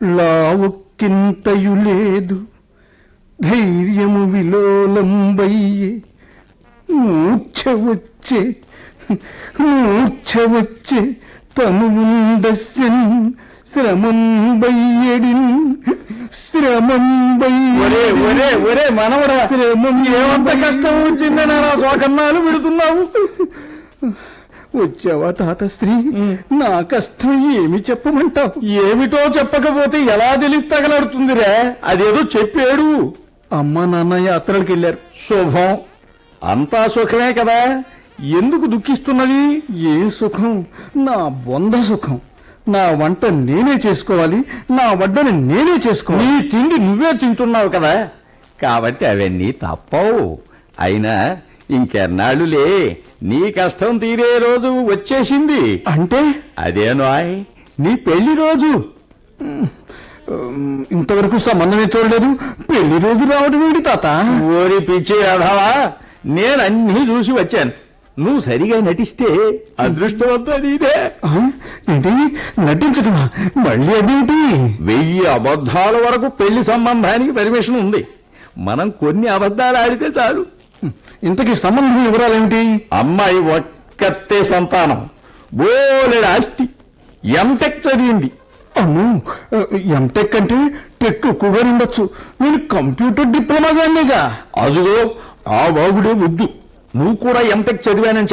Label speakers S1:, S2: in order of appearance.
S1: లావుక్కింతయు లేదు ధైర్యము విలోలంబయ్యే మూర్ఛ వచ్చే మూర్ఛ వచ్చే తనువుండస్యన్ శ్రమం బయ్యడిన్ శ్రమం
S2: ఒరే ఒరే ఒరే మనవడా
S1: శ్రమం
S2: ఏమంత కష్టం వచ్చిందని నా శోకన్నాలు విడుతున్నావు
S1: వచ్చావా తాతశ్రీ నా కష్టం ఏమి చెప్పమంటావు
S2: ఏమిటో చెప్పకపోతే ఎలా తెలిసి తగలడుతుందిరా అదేదో చెప్పాడు
S1: అమ్మ నాన్న యాత్రలకు వెళ్ళారు
S2: శుభం అంతా సుఖమే కదా ఎందుకు దుఃఖిస్తున్నది
S1: ఏ సుఖం నా బొంద సుఖం నా వంట నేనే చేసుకోవాలి నా వడ్డని నేనే చేసుకోవాలి
S2: నీ తిండి నువ్వే తింటున్నావు కదా కాబట్టి అవన్నీ తప్పవు అయినా ఇంకెన్నాళ్ళులే నీ కష్టం తీరే రోజు వచ్చేసింది
S1: అంటే
S2: అదేనాయ్ నీ పెళ్లి రోజు
S1: ఉమ్, ఇంతవరకు సంబంధమే చూడలేదు పెళ్లి రోజు రావడం ఏంటి తాత
S2: ఓరి పిచ్చి రాధావా నేను అన్నీ చూసి వచ్చాను నువ్వు సరిగా నటిస్తే అదృష్టవంతుడు ఇదే
S1: ఆ? ఏంటి నటించటమా మళ్ళీ అదేంటి
S2: వెయ్యి అబద్ధాల వరకు పెళ్లి సంబంధానికి పర్మిషన్ ఉంది మనం కొన్ని అబద్ధాలు ఆడితే చాలు
S1: ఇంతకీ సంబంధం వివరాలేమిటి
S2: అమ్మాయి ఒక్కతే సంతానం బోలెడు ఆస్తి ఎంటెక్ చదివింది
S1: అమ్ము ఎంటెక్ అంటే టెక్ ఎక్కువగా ఉండొచ్చు నేను కంప్యూటర్ డిప్లొమా గానేగా
S2: అదుగో ఆ బాగుడే వద్దు నువ్వు కూడా ఎంటెక్ చదివానని